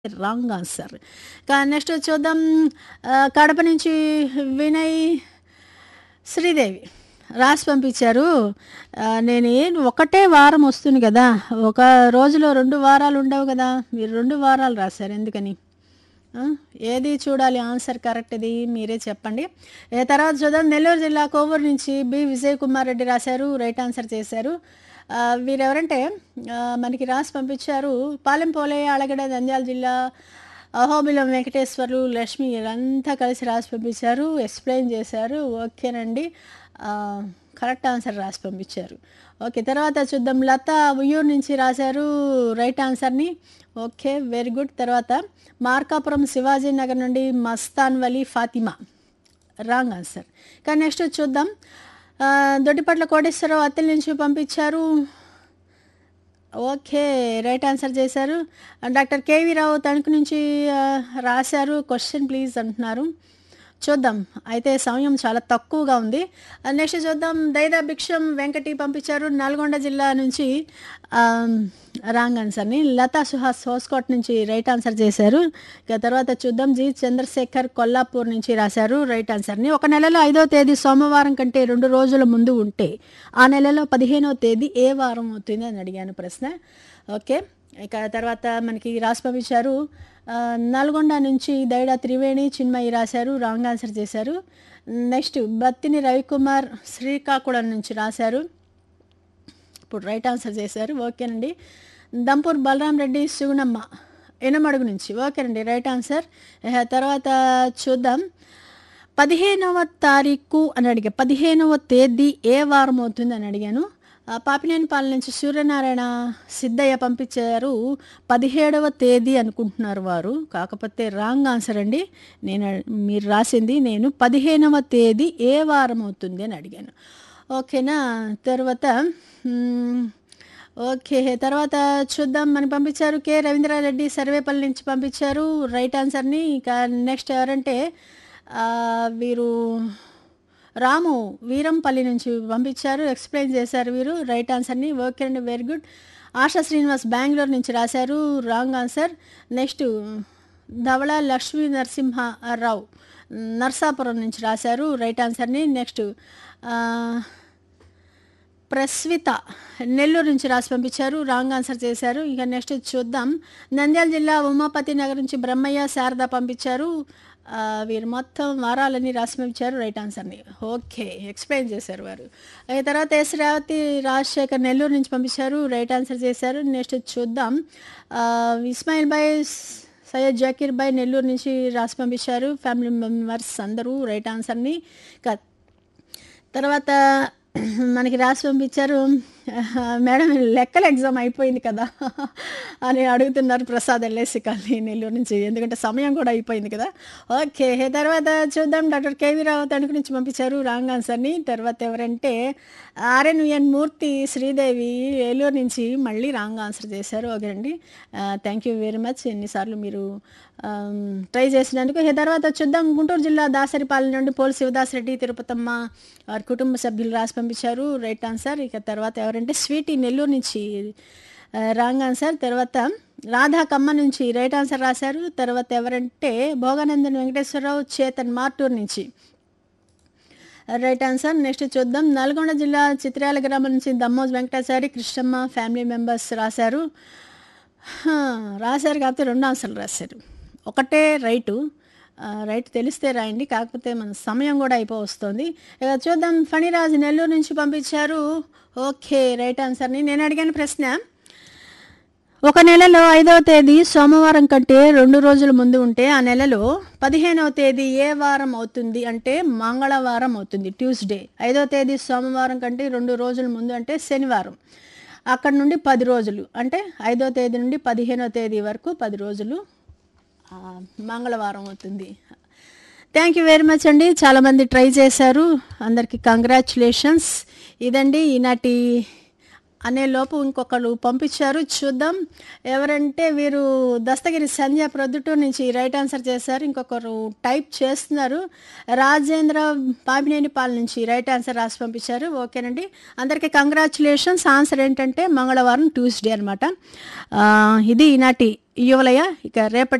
wrong answer కా next చూద్దాం ఆ, కడప నుంచి వినయ్ శ్రీదేవి రాసి పంపించారు ఆ, నేను ఏం ఒకటే వారం వస్తుంది కదా ఒక రోజులో రెండు వారాలు ఉండవు కదా మీరు రెండు వారాలు రాశారు ఎందుకని ఆ, ఏది చూడాలి ఆన్సర్ కరెక్ట్ ఇది మీరే చెప్పండి ఏ తర్వాత చూద్దాం నెల్లూరు జిల్లా కోవూరు నుంచి బి విజయ్ కుమార్ రెడ్డి రాశారు రైట్ ఆన్సర్ చేశారు ఆ, వీరెవరంటే ఆ, మనకి రాసి పంపించారు పాలెం పోలయ్య అలగడ నంద్యాల జిల్లా అహోబిలం వెంకటేశ్వర్లు లక్ష్మి వీరంతా కలిసి రాసి పంపించారు ఎక్స్ప్లెయిన్ చేశారు ఓకేనండి ఆ, కరెక్ట్ ఆన్సర్ రాసి పంపించారు ఓకే తర్వాత చూద్దాం లత ఉయ్యూరు నుంచి రాశారు రైట్ ఆన్సర్ని ఓకే వెరీ గుడ్ తర్వాత మార్కాపురం శివాజీ నగర్ నుండి మస్తాన్ వలీ ఫాతిమా రాంగ్ ఆన్సర్ కానీ నెక్స్ట్ చూద్దాం ఆ, దొడ్డిపట్ల కోటేశ్వరరావు అత్తల నుంచి పంపించారు ఓకే రైట్ ఆన్సర్ చేశారు డాక్టర్ కేవీ రావు తణుకు నుంచి ఆ, రాశారు క్వశ్చన్ ప్లీజ్ అంటున్నారు చూద్దాం అయితే సమయం చాలా తక్కువగా ఉంది నెక్స్ట్ చూద్దాం దైదా భిక్షం వెంకటి పంపించారు నల్గొండ జిల్లా నుంచి రాంగ్ ఆన్సర్ని లతా సుహాస్ హోస్కోట్ నుంచి రైట్ ఆన్సర్ చేశారు ఇక తర్వాత చూద్దాం జి చంద్రశేఖర్ కొల్లాపూర్ నుంచి రాశారు రైట్ ఆన్సర్ని ఒక నెలలో ఐదో తేదీ సోమవారం కంటే రెండు రోజుల ముందు ఉంటే ఆ నెలలో పదిహేనో తేదీ ఏ వారం అవుతుంది అని అడిగాను ప్రశ్న ఓకే ఇక తర్వాత మనకి రాసి పంపించారు ఆ, నల్గొండ నుంచి దైడా త్రివేణి చిన్మయి రాశారు రాంగ్ ఆన్సర్ చేశారు నెక్స్ట్ బత్తిని రవికుమార్ శ్రీకాకుళం నుంచి రాశారు ఇప్పుడు రైట్ ఆన్సర్ చేశారు ఓకేనండి దంపూర్ బలరాం రెడ్డి సుగుణమ్మ ఎనమడుగు నుంచి ఓకేనండి రైట్ ఆన్సర్ ఇహ తర్వాత చూద్దాం పదిహేనవ తారీఖు అని అడిగా పదిహేనవ తేదీ ఏ వారం అవుతుంది అని అడిగాను ఆ, పాపినేనిపాలెం నుంచి సూర్యనారాయణ సిద్ధయ్య పంపించారు పదిహేడవ తేదీ అనుకుంటున్నారు వారు కాకపోతే రాంగ్ ఆన్సర్ అండి నేను మీరు రాసింది నేను పదిహేనవ తేదీ ఏ వారం అవుతుంది అని అడిగాను ఓకేనా తర్వాత మ్మ్, ఓకే తర్వాత చూద్దాం మనకి పంపించారు కె రవీంద్రారెడ్డి సర్వేపల్లి నుంచి పంపించారు రైట్ ఆన్సర్ని ఇక నెక్స్ట్ ఎవరంటే ఆ, వీరు రాము వీరంపల్లి నుంచి పంపించారు ఎక్స్ప్లెయిన్ చేశారు వీరు రైట్ ఆన్సర్ని ఓకే అండి వెరీ గుడ్ ఆశా శ్రీనివాస్ బెంగళూరు నుంచి రాశారు రాంగ్ ఆన్సర్ నెక్స్ట్ ధవళ లక్ష్మీ నరసింహారావు నర్సాపురం నుంచి రాశారు రైట్ ఆన్సర్ని నెక్స్ట్ ఆ, ప్రస్విత నెల్లూరు నుంచి రాసి పంపించారు రాంగ్ ఆన్సర్ చేశారు ఇక నెక్స్ట్ చూద్దాం నంద్యాల జిల్లా ఉమాపతి నగర్ నుంచి బ్రహ్మయ్య శారద పంపించారు ఆ, వీరు మొత్తం వారాలన్నీ రాసి పంపించారు రైట్ ఆన్సర్ని ఓకే ఎక్స్ప్లెయిన్ చేశారు వారు ఆ తర్వాత ఎస్ రేవతి రాజశేఖర్ నెల్లూరు నుంచి పంపించారు రైట్ ఆన్సర్ చేశారు నెక్స్ట్ చూద్దాం ఆ, ఇస్మాయిల్ బాయ్ సయ్యద్ జాకీర్ బాయ్ నెల్లూరు నుంచి రాసి పంపించారు ఫ్యామిలీ మెంబర్స్ అందరూ రైట్ ఆన్సర్ని ఇక తర్వాత మనకి రాసి పంపించారు మేడం లెక్కల ఎగ్జామ్ అయిపోయింది కదా అని అడుగుతున్నారు ప్రసాద్ ఎల్ఐసి కాలనీ నెల్లూరు నుంచి ఎందుకంటే సమయం కూడా అయిపోయింది కదా ఓకే తర్వాత చూద్దాం డాక్టర్ కేవీ రావు తణుకు నుంచి పంపించారు రాంగ్ ఆన్సర్ని తర్వాత ఎవరంటే ఆర్ఎన్విఎన్ మూర్తి శ్రీదేవి ఏలూరు నుంచి మళ్ళీ రాంగ్ ఆన్సర్ చేశారు ఓకే అండి థ్యాంక్ యూ వెరీ మచ్ ఎన్నిసార్లు మీరు ట్రై చేసినందుకు ఇక తర్వాత చూద్దాం గుంటూరు జిల్లా దాసరిపాలెం నుండి పోల్ శివదాస్ రెడ్డి తిరుపతమ్మ వారి కుటుంబ సభ్యులు రాసి పంపించారు రైట్ ఆన్సర్ ఇక తర్వాత ఎవరంటే స్వీటీ నెల్లూరు నుంచి రాంగ్ ఆన్సర్ తర్వాత రాధా కమ్మ నుంచి రైట్ ఆన్సర్ రాశారు తర్వాత ఎవరంటే భోగానందన్ వెంకటేశ్వరరావు చేతన్ మార్టూర్ నుంచి రైట్ ఆన్సర్ నెక్స్ట్ చూద్దాం నల్గొండ జిల్లా చిత్రాల గ్రామం నుంచి దమ్మోజ్ వెంకటాచారి కృష్ణమ్మ ఫ్యామిలీ మెంబర్స్ రాశారు హా, రాశారు కాకపోతే రెండు ఆన్సర్లు రాశారు ఒకటే రైటు ఆ, రైట్ తెలిస్తే రాయండి కాకపోతే మన సమయం కూడా అయిపో వస్తుంది ఇక చూద్దాం ఫణిరాజ్ నెల్లూరు నుంచి పంపించారు ఓకే రైట్ ఆన్సర్ని నేను అడిగిన ప్రశ్న ఒక నెలలో ఐదవ తేదీ సోమవారం కంటే రెండు రోజుల ముందు ఉంటే ఆ నెలలో పదిహేనవ తేదీ ఏ వారం అవుతుంది అంటే మంగళవారం అవుతుంది ట్యూస్డే ఐదవ తేదీ సోమవారం కంటే రెండు రోజుల ముందు అంటే శనివారం అక్కడ నుండి పది రోజులు అంటే ఐదో తేదీ నుండి పదిహేనో తేదీ వరకు పది రోజులు ఆ, మంగళవారం అవుతుంది థ్యాంక్ యూ వెరీ మచ్ అండి చాలామంది ట్రై చేశారు అందరికీ కంగ్రాచులేషన్స్ ఇదండి ఈనాటి అనే లోపు ఇంకొకరు పంపించారు చూద్దాం ఎవరంటే వీరు దస్తగిరి సంధ్య ప్రొద్దుటూరు నుంచి రైట్ ఆన్సర్ చేశారు ఇంకొకరు టైప్ చేస్తున్నారు రాజేంద్ర పాపినేనిపాల్ నుంచి రైట్ ఆన్సర్ రాసి పంపించారు ఓకేనండి అందరికీ కంగ్రాచులేషన్స్ ఆన్సర్ ఏంటంటే మంగళవారం ట్యూస్డే అనమాట ఇది ఈనాటి యువలయ ఇక రేపటి